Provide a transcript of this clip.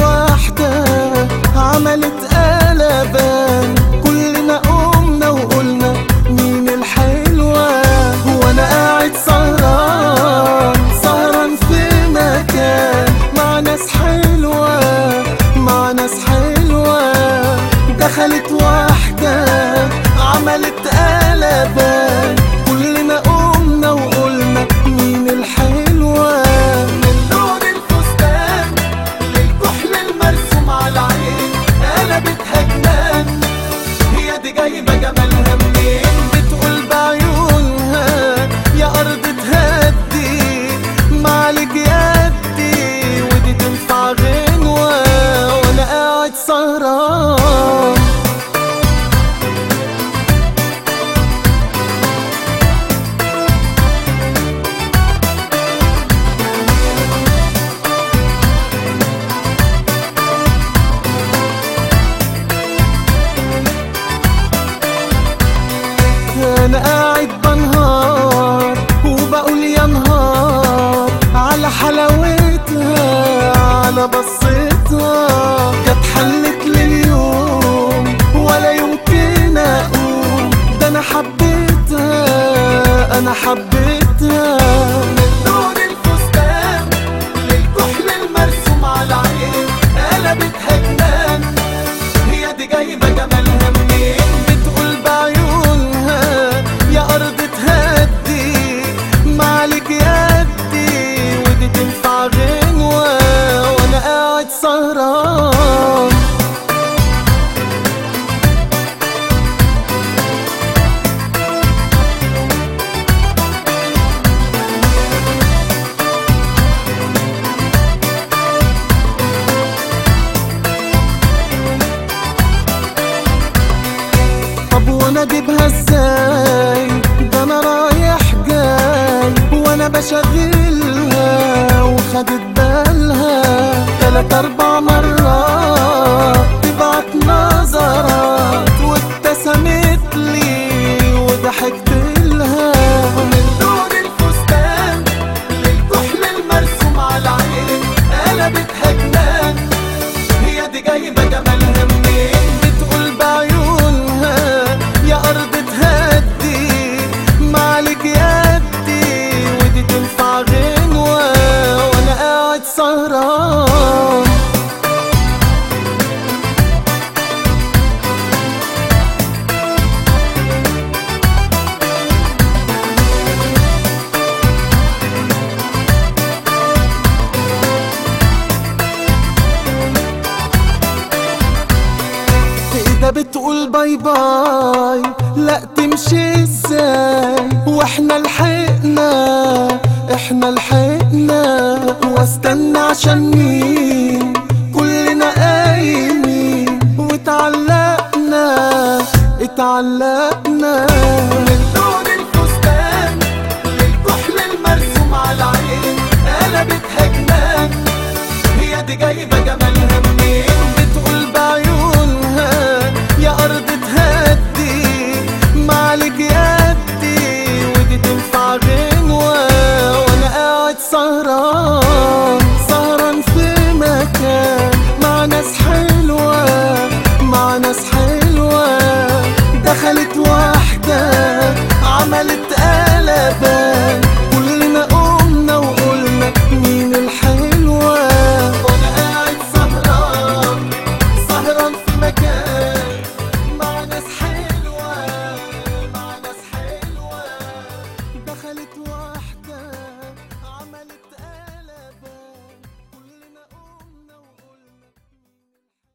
واحدة عملت قلبان كلنا قمنا وقلنا مين الحلوة وانا قاعد سهران سهران في مكان مع ناس حلوة مع ناس حلوة دخلت واحدة عملت قلبان كلنا قمنا وقلنا مين الحلوة من لون الفستان للكحل المرسوم على العين قلبتها جنان هي دي جايبة جمالها منين بتقول بعيونها يا أرض تهدي معلك يدي ودي تنفع غنوة وأنا قاعد سهران انا قاعد بنهار وبقول يا نهار على حلاوتها على بصتها كانت حلت لليوم ولا يمكن اقوم ده انا حبيتها انا حبيتها من لون الفستان للكحل المرسوم على العين قلبتها جنان هي دي جايبه جمالها منين بتقول بعيونها يا ارض تهدي معلك يدي ودي تنفع غنوه وانا قاعد سهران طب وانا اجيبها ازاي ده انا رايح جاي وانا بشغلها وخدت بالها تلات اربع مرات تبعت نظرات وابتسمت لي وضحكت لها من لون الفستان للكحل المرسوم على العين قلبتها جنان هي دي جايبه جمالها منين بتقول بعيونها يا ارض تهدي معلك يدي ودي تنفع غنوه وانا قاعد سهران ده بتقول باي باي لا تمشي ازاي واحنا لحقنا احنا لحقنا واستنى عشان مين كلنا قايمين واتعلقنا اتعلقنا من لون الفستان للكحل المرسوم على العين قلبتها جنان هي دي جايبه جمالها منين بتقول بعيونها يا ارض تهدي معلك يدي ودي تنفع غنوه وانا قاعد سهران سهران في مكان مع ناس حلوه مع ناس حلوه دخلت واحده عملت قلبان